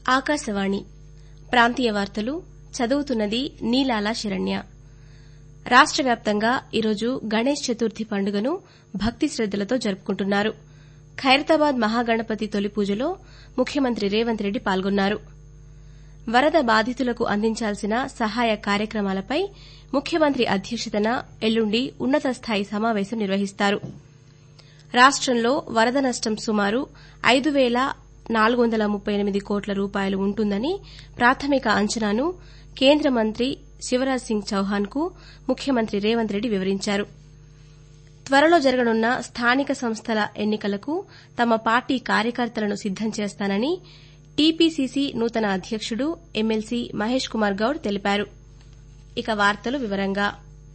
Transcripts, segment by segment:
ఆకాశవాణి ప్రాంతీయ వార్తలు చదువుతున్నది నీలాల శరణ్య రాష్ట వ్యాప్తంగా ఈరోజు గణేష్ చతుర్థి పండుగను భక్తి శ్రద్దలతో జరుపుకుంటున్నారు ఖైరతాబాద్ మహాగణపతి తొలి పూజలో ముఖ్యమంత్రి రేవంత్ రెడ్డి పాల్గొన్నారు వరద బాధితులకు అందించాల్సిన సహాయ కార్యక్రమాలపై ముఖ్యమంత్రి అధ్యక్షతన ఎల్లుండి ఉన్నతస్థాయి సమావేశం నిర్వహిస్తారు రాష్టంలో వరద నష్టం సుమారు ఐదు పేల నాలుగు వందల ముప్పై ఎనిమిది కోట్ల రూపాయలు ఉంటుందని ప్రాథమిక అంచనాను కేంద్ర మంత్రి శివరాజ్ సింగ్ చౌహాన్ కు ముఖ్యమంత్రి రేవంత్ రెడ్డి వివరించారు త్వరలో జరగనున్న స్థానిక సంస్థల ఎన్నికలకు తమ పార్టీ కార్యకర్తలను సిద్దం చేస్తానని టీపీసీసీ నూతన అధ్యకుడు ఎమ్మెల్సీ మహేష్ కుమార్ గౌడ్ తెలిపారు ఇక వార్తలు వివరంగా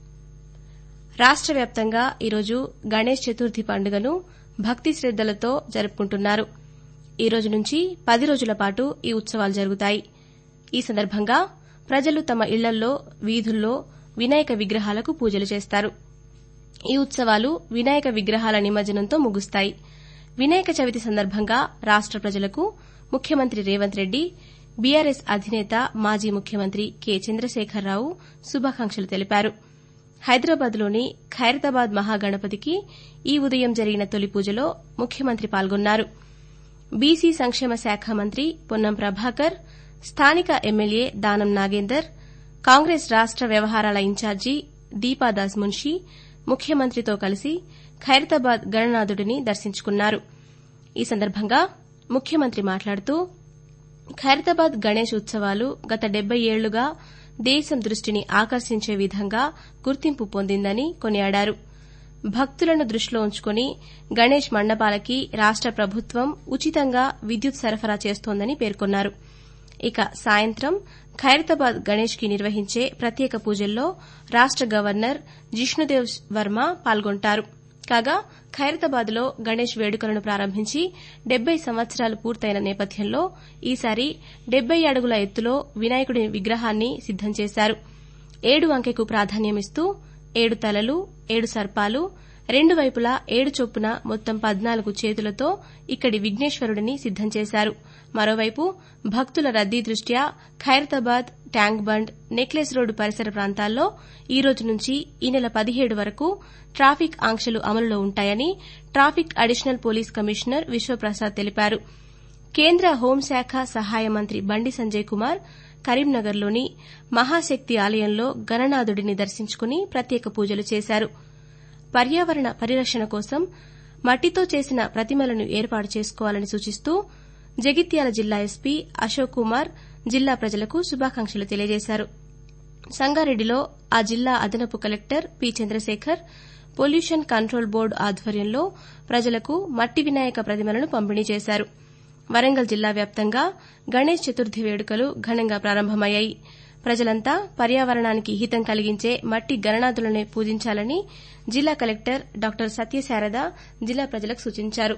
రాష్ట వ్యాప్తంగా ఈరోజు గణేష్ చతుర్థి పండుగను భక్తి శ్రద్దలతో జరుపుకుంటున్నారు ఈ రోజు నుంచి పది రోజుల పాటు ఈ ఉత్సవాలు జరుగుతాయి ఈ సందర్భంగా ప్రజలు తమ ఇళ్లల్లో వీధుల్లో వినాయక విగ్రహాలకు పూజలు చేస్తారు ఈ ఉత్సవాలు వినాయక విగ్రహాల నిమజ్జనంతో ముగుస్తాయి వినాయక చవితి సందర్భంగా రాష్ట ప్రజలకు ముఖ్యమంత్రి రేవంత్ రెడ్డి బీఆర్ఎస్ అధినేత మాజీ ముఖ్యమంత్రి కె చంద్రశేఖరరావు శుభాకాంక్షలు తెలిపారు హైదరాబాద్లోని ఖైరతాబాద్ మహాగణపతికి ఈ ఉదయం జరిగిన తొలి పూజలో ముఖ్యమంత్రి పాల్గొన్నారు బీసీ సంక్షేమ శాఖ మంత్రి పొన్నం ప్రభాకర్ స్థానిక ఎమ్మెల్యే దానం నాగేందర్ కాంగ్రెస్ రాష్ట వ్యవహారాల ఇన్ఛార్జి దీపాదాస్ మున్షీ ముఖ్యమంత్రితో కలిసి ఖైరతాబాద్ గణనాథుడిని దర్శించుకున్నారు ఈ సందర్భంగా ముఖ్యమంత్రి మాట్లాడుతూ ఖైరతాబాద్ గణేష్ ఉత్సవాలు గత డెబ్బై ఏళ్లుగా దేశం దృష్టిని ఆకర్షించే విధంగా గుర్తింపు పొందిందని కొనియాడారు భక్తులను దృష్టిలో ఉంచుకుని గణేష్ మండపాలకి రాష్ట ప్రభుత్వం ఉచితంగా విద్యుత్ సరఫరా చేస్తోందని పేర్కొన్నారు ఇక సాయంత్రం ఖైరతాబాద్ గణేష్ కి నిర్వహించే ప్రత్యేక పూజల్లో రాష్ట గవర్నర్ జిష్ణుదేవ్ వర్మ పాల్గొంటారు కాగా ఖైరతాబాద్ లో గణేష్ వేడుకలను ప్రారంభించి డెబ్బై సంవత్సరాలు పూర్తయిన నేపథ్యంలో ఈసారి డెబ్బై అడుగుల ఎత్తులో వినాయకుడి విగ్రహాన్ని సిద్దం చేశారు ఏడు అంకెకు ప్రాధాన్యమిస్తూ ఏడు తలలు ఏడు సర్పాలు రెండు వైపులా ఏడు చొప్పున మొత్తం పద్నాలుగు చేతులతో ఇక్కడి విఘ్నేశ్వరుడిని సిద్దం చేశారు మరోవైపు భక్తుల రద్దీ దృష్ట్యా Khairatabad tank bund necklace road పరిసర ప్రాంతాల్లో ఈ రోజు నుంచి ఈ నెల పదిహేడు వరకు ట్రాఫిక్ ఆంక్షలు అమలులో ఉంటాయని traffic additional police commissioner Vishwaprasad తెలిపారు కేంద్ర హోంశాఖ సహాయ మంత్రి బండి సంజయ్ కుమార్ కరీంనగర్లోని మహాశక్తి ఆలయంలో గణనాథుడిని దర్శించుకుని ప్రత్యేక పూజలు చేశారు పర్యావరణ పరిరక్షణ కోసం మట్టితో చేసిన ప్రతిమలను ఏర్పాటు చేసుకోవాలని సూచిస్తూ జగిత్యాల జిల్లా ఎస్పీ అశోక్ కుమార్ జిల్లా ప్రజలకు శుభాకాంక్షలు తెలియజేశారు సంగారెడ్డిలో ఆ జిల్లా అదనపు collector P Chandrasekhar pollution control board ఆధ్వర్యంలో ప్రజలకు మట్టి వినాయక ప్రతిమలను పంపిణీ చేశారు వరంగల్ జిల్లా వ్యాప్తంగా గణేష్ చతుర్థి వేడుకలు ఘనంగా ప్రారంభమయ్యాయి ప్రజలంతా పర్యావరణానికి హితం కలిగించే మట్టి గణనాథులనే పూజించాలని జిల్లా కలెక్టర్ డాక్టర్ సత్యశారద జిల్లా ప్రజలకు సూచించారు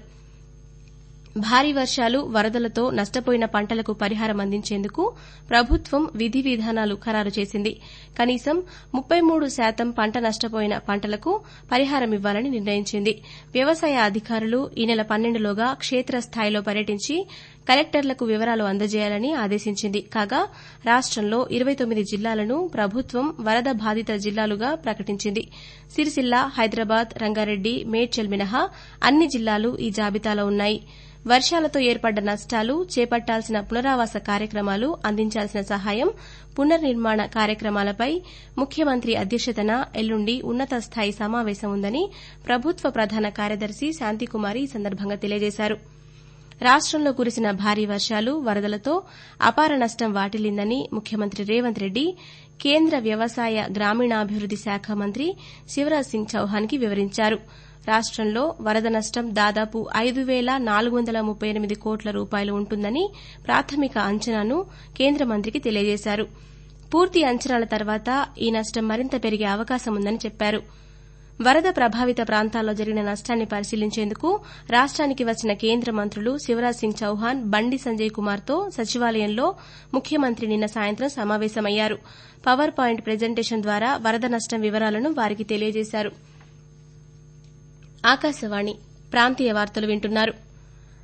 భారీ వర్షాలు వరదలతో నష్టపోయిన పంటలకు పరిహారం అందించేందుకు ప్రభుత్వం విధి విధానాలు ఖరారు చేసింది కనీసం ముప్పై మూడు శాతం పంట నష్టపోయిన పంటలకు పరిహారం ఇవ్వాలని నిర్ణయించింది వ్యవసాయ అధికారులు ఈ నెల పన్నెండులోగా క్షేత్రస్థాయిలో పర్యటించి కలెక్టర్లకు వివరాలు అందజేయాలని ఆదేశించింది కాగా రాష్టంలో ఇరవై తొమ్మిది జిల్లాలను ప్రభుత్వం వరద బాధిత జిల్లాలుగా ప్రకటించింది సిరిసిల్ల హైదరాబాద్ రంగారెడ్డి మేడ్చల్ మినహా అన్ని జిల్లాలు ఈ జాబితాలో ఉన్నాయి వర్షాలతో ఏర్పడ్డ నష్టాలు చేపట్టాల్సిన పునరావాస కార్యక్రమాలు అందించాల్సిన సహాయం పునర్నిర్మాణ కార్యక్రమాలపై ముఖ్యమంత్రి అధ్యక్షతన ఎల్లుండి ఉన్నతస్థాయి సమావేశం ఉందని ప్రభుత్వ ప్రధాన కార్యదర్శి శాంతికుమారి ఈ సందర్భంగా తెలియజేశారు రాష్టంలో కురిసిన భారీ వర్షాలు వరదలతో అపార నష్టం వాటిల్లిందని ముఖ్యమంత్రి రేవంత్ రెడ్డి కేంద్ర వ్యవసాయ గ్రామీణాభివృద్ది శాఖ మంత్రి శివరాజ్ సింగ్ చౌహాన్ కి వివరించారు రాష్టంలో వరద నష్టం దాదాపు ఐదు పేల నాలుగు వందల ముప్పై ఎనిమిది కోట్ల రూపాయలు ఉంటుందని ప్రాథమిక అంచనాను కేంద్ర మంత్రికి తెలియజేశారు పూర్తి అంచనాల తర్వాత ఈ నష్టం మరింత పెరిగే అవకాశం ఉందని చెప్పారు వరద ప్రభావిత ప్రాంతాల్లో జరిగిన నష్టాన్ని పరిశీలించేందుకు రాష్ట్రానికి వచ్చిన కేంద్ర మంత్రులు శివరాజ్ సింగ్ చౌహాన్ బండి సంజయ్ కుమార్తో సచివాలయంలో ముఖ్యమంత్రి నిన్న సాయంత్రం సమావేశమయ్యారు పవర్ పాయింట్ ప్రజెంటేషన్ ద్వారా వరద నష్టం వివరాలను వారికి తెలియజేశారు ఆకాశవాణి ప్రాంతీయ వార్తలు వింటున్నారు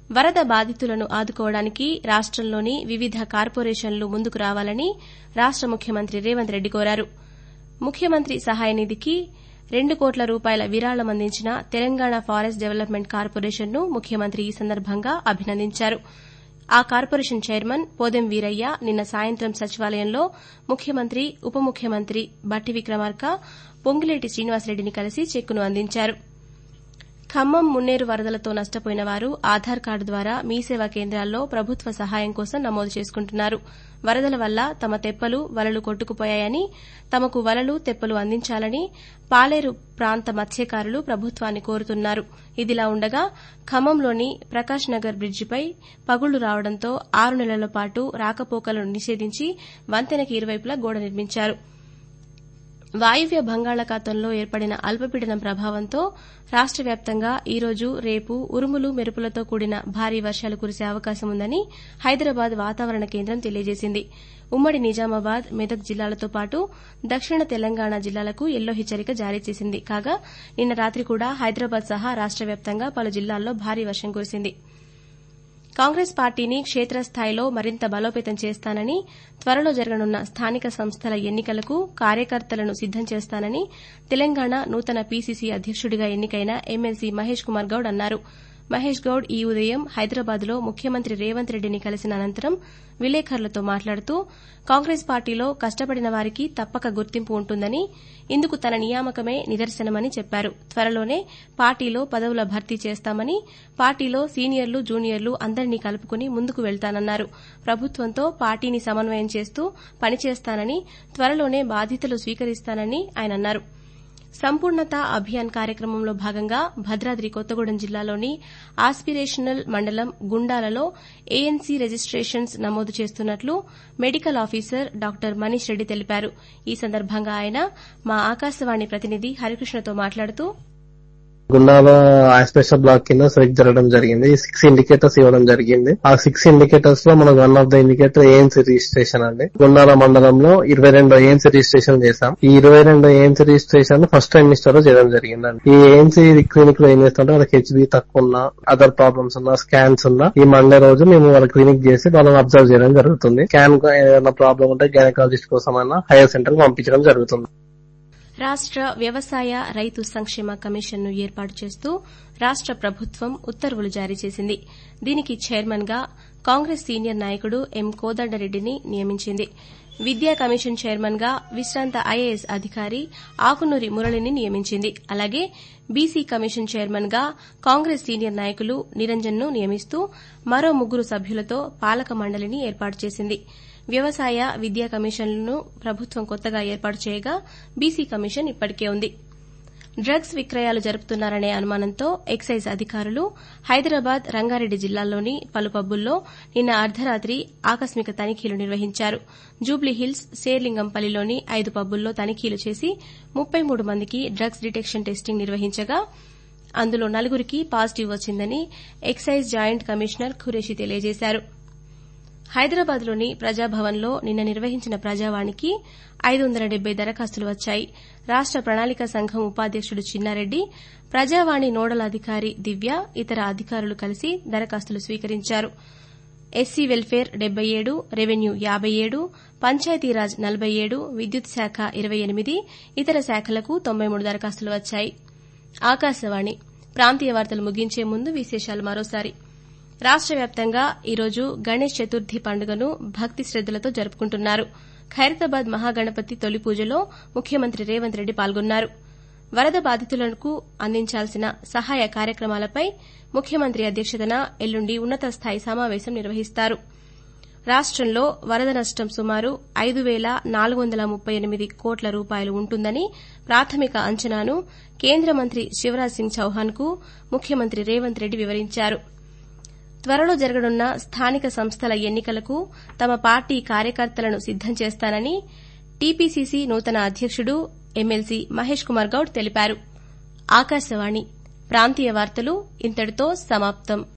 వరద బాధితులను ఆదుకోవడానికి రాష్టంలోని వివిధ కార్పొరేషన్లు ముందుకు రావాలని రాష్ట ముఖ్యమంత్రి రేవంత్ రెడ్డి కోరారు ముఖ్యమంత్రి సహాయ నిధికి రెండు కోట్ల రూపాయల విరాళం అందించిన తెలంగాణ ఫారెస్ట్ డెవలప్మెంట్ కార్పొరేషన్ను ముఖ్యమంత్రి ఈ సందర్భంగా అభినందించారు ఆ కార్పొరేషన్ చైర్మన్ పోదెం వీరయ్య నిన్న సాయంత్రం సచివాలయంలో ముఖ్యమంత్రి ఉప ముఖ్యమంత్రి బట్టి విక్రమార్క పొంగిలేటి శ్రీనివాసరెడ్డిని కలిసి చెక్కును అందించారు ఖమ్మం మున్నేరు వరదలతో నష్టపోయిన వారు ఆధార్ కార్డు ద్వారా మీ సేవా కేంద్రాల్లో ప్రభుత్వ సహాయం కోసం నమోదు చేసుకుంటున్నారు వరదల వల్ల తమ తెప్పలు వలలు కొట్టుకుపోయాయని తమకు వలలు తెప్పలు అందించాలని పాలేరు ప్రాంత మత్స్యకారులు ప్రభుత్వాన్ని కోరుతున్నారు ఇదిలా ఉండగా ఖమ్మంలోని ప్రకాష్ నగర్ బ్రిడ్జిపై పగుళ్లు రావడంతో ఆరు నెలల పాటు రాకపోకలను నిషేధించి వంతెనకి ఇరువైపులా గోడ నిర్మించారు వాయువ్య బంగాళాఖాతంలో ఏర్పడిన అల్పపీడనం ప్రభావంతో రాష్ట వ్యాప్తంగా ఈ రోజు రేపు ఉరుములు మెరుపులతో కూడిన భారీ వర్షాలు కురిసే అవకాశం ఉందని హైదరాబాద్ వాతావరణ కేంద్రం తెలియజేసింది ఉమ్మడి నిజామాబాద్ మెదక్ జిల్లాలతో పాటు దక్షిణ తెలంగాణ జిల్లాలకు ఎల్లో హెచ్చరిక జారీ చేసింది కాగా నిన్న రాత్రి కూడా హైదరాబాద్ సహా రాష్ట వ్యాప్తంగా పలు జిల్లాల్లో భారీ వర్షం కురిసింది కాంగ్రెస్ పార్టీని క్షేత్రస్థాయిలో మరింత బలోపేతం చేస్తానని త్వరలో జరగనున్న స్థానిక సంస్థల ఎన్నికలకు కార్యకర్తలను సిద్దం చేస్తానని తెలంగాణ నూతన పీసీసీ అధ్యకుడిగా ఎన్నికైన ఎమ్మెల్సీ మహేష్ కుమార్ గౌడ్ అన్నారు మహేష్ గౌడ్ ఈ ఉదయం హైదరాబాద్లో ముఖ్యమంత్రి రేవంత్ రెడ్డిని కలిసిన అనంతరం విలేకరులతో మాట్లాడుతూ కాంగ్రెస్ పార్టీలో కష్టపడిన వారికి తప్పక గుర్తింపు ఉంటుందని ఇందుకు తన నియామకమే నిదర్శనమని చెప్పారు త్వరలోనే పార్టీలో పదవుల భర్తీ చేస్తామని పార్టీలో సీనియర్లు జూనియర్లు అందరినీ కలుపుకుని ముందుకు వెళ్తానన్నారు ప్రభుత్వంతో పార్టీని సమన్వయం చేస్తూ పనిచేస్తానని త్వరలోనే బాధ్యతలు స్వీకరిస్తానని ఆయన అన్నారు సంపూర్ణత అభియాన్ కార్యక్రమంలో భాగంగా భద్రాద్రి కొత్తగూడెం జిల్లాలోని ఆస్పిరేషనల్ మండలం గుండాలలో ఏఎన్సీ రిజిస్టేషన్స్ నమోదు చేస్తున్నట్లు medical officer doctor Manish Reddy తెలిపారు ఈ సందర్భంగా ఆయన మా ఆకాశవాణి ప్రతినిధి హరికృష్ణతో మాట్లాడుతూ గుండాల ఆస్పెషల్ బ్లాక్ కింద సెలెక్ట్ జరగడం జరిగింది సిక్స్ ఇండికేటర్స్ ఇవ్వడం జరిగింది ఆ సిక్స్ ఇండికేటర్స్ లో మనకు one of the indicator ANC registration అండి గుండాల మండలంలో ఇరవై రెండు ఏఎన్సీ రిజిస్ట్రేషన్ చేశాం ఈ ఇరవై రెండు ANC registration first trimester లో చేయడం జరిగిందండి ఈ ఏఎన్సీ క్లినిక్ లో ఏం చేస్తుంటే వాళ్ళకి హెచ్బి తక్కువ ఉన్నా అదర్ ప్రాబ్లమ్స్ ఉన్నా స్కాన్స్ ఉన్నా ఈ మండే రోజు మేము వాళ్ళ క్లినిక్ చేసి వాళ్ళని అబ్జర్వ్ చేయడం జరుగుతుంది స్కాన్ ఏదైనా ప్రాబ్లం ఉంటే గైనకాలజిస్ట్ కోసమైనా హైయర్ సెంటర్ కి పంపించడం జరుగుతుంది రాష్ట వ్యవసాయ రైతు సంక్షేమ కమిషన్ను ఏర్పాటు చేస్తూ రాష్ట ప్రభుత్వం ఉత్తర్వులు జారీ చేసింది దీనికి చైర్మన్ గా కాంగ్రెస్ సీనియర్ నాయకుడు ఎం కోదండరెడ్డిని నియమించింది విద్యా కమిషన్ చైర్మన్ గా విశ్రాంత ఐఏఎస్ అధికారి ఆకునూరి మురళిని నియమించింది అలాగే బీసీ కమిషన్ చైర్మన్ గా కాంగ్రెస్ సీనియర్ నాయకులు నిరంజన్ ను నియమిస్తూ మరో ముగ్గురు సభ్యులతో పాలక మండలిని ఏర్పాటు చేసింది వ్యవసాయ విద్యా కమిషన్లను ప్రభుత్వం కొత్తగా ఏర్పాటు చేయగా బీసీ కమిషన్ ఇప్పటికే ఉంది డ్రగ్స్ విక్రయాలు జరుపుతున్నారనే అనుమానంతో ఎక్సైజ్ అధికారులు హైదరాబాద్ రంగారెడ్డి జిల్లాల్లోని పలు పబ్బుల్లో నిన్న అర్ధరాత్రి ఆకస్మిక తనిఖీలు నిర్వహించారు జూబ్లీహిల్స్ శేర్లింగంపల్లిలోని ఐదు పబ్బుల్లో తనిఖీలు చేసి ముప్పై మూడు మందికి డ్రగ్స్ డిటెక్షన్ టెస్టింగ్ నిర్వహించగా అందులో నలుగురికి పాజిటివ్ వచ్చిందని ఎక్సైజ్ జాయింట్ కమిషనర్ ఖురేషి తెలియజేశారు హైదరాబాద్లోని ప్రజాభవన్లో నిన్న నిర్వహించిన ప్రజావాణికి ఐదు వందల డెబ్బై దరఖాస్తులు వచ్చాయి రాష్ట ప్రణాళిక సంఘం ఉపాధ్యకుడు చిన్నారెడ్డి ప్రజావాణి నోడల్ అధికారి దివ్య ఇతర అధికారులు కలిసి దరఖాస్తులు స్వీకరించారు ఎస్సీ వెల్ఫేర్ డెబ్బై ఏడు రెవెన్యూ యాబై ఏడు పంచాయతీరాజ్ నలభై ఏడు విద్యుత్ శాఖ ఇరవై ఎనిమిది ఇతర శాఖలకు తొంభై మూడు దరఖాస్తులు వచ్చాయి ఆకాశవాణి ప్రాంతీయ వార్తలు ముగించే ముందు విశేషాలు మరోసారి రాష్ట వ్యాప్తంగా ఈరోజు గణేష్ చతుర్థి పండుగను భక్తి శ్రద్దలతో జరుపుకుంటున్నారు ఖైరతాబాద్ మహాగణపతి తొలి పూజలో ముఖ్యమంత్రి రేవంత్ రెడ్డి పాల్గొన్నారు వరద బాధితులకు అందించాల్సిన సహాయ కార్యక్రమాలపై ముఖ్యమంత్రి అధ్యక్షతన ఎల్లుండి ఉన్నత స్థాయి సమావేశం నిర్వహిస్తారు రాష్టంలో వరద నష్టం సుమారు ఐదు పేల నాలుగు వందల ముప్పై ఎనిమిది కోట్ల రూపాయలు ఉంటుందని ప్రాథమిక అంచనాను కేంద్ర మంత్రి శివరాజ్ సింగ్ చౌహాన్ కు ముఖ్యమంత్రి రేవంత్ రెడ్డి వివరించారు త్వరలో జరగనున్న స్థానిక సంస్థల ఎన్నికలకు తమ పార్టీ కార్యకర్తలను సిద్దం చేస్తానని టీపీసీసీ నూతన అధ్యకుడు ఎమ్మెల్సీ మహేష్ కుమార్ గౌడ్ తెలిపారు ఆకాశవాణి ప్రాంతీయ వార్తలు ఇంతటితో సమాప్తం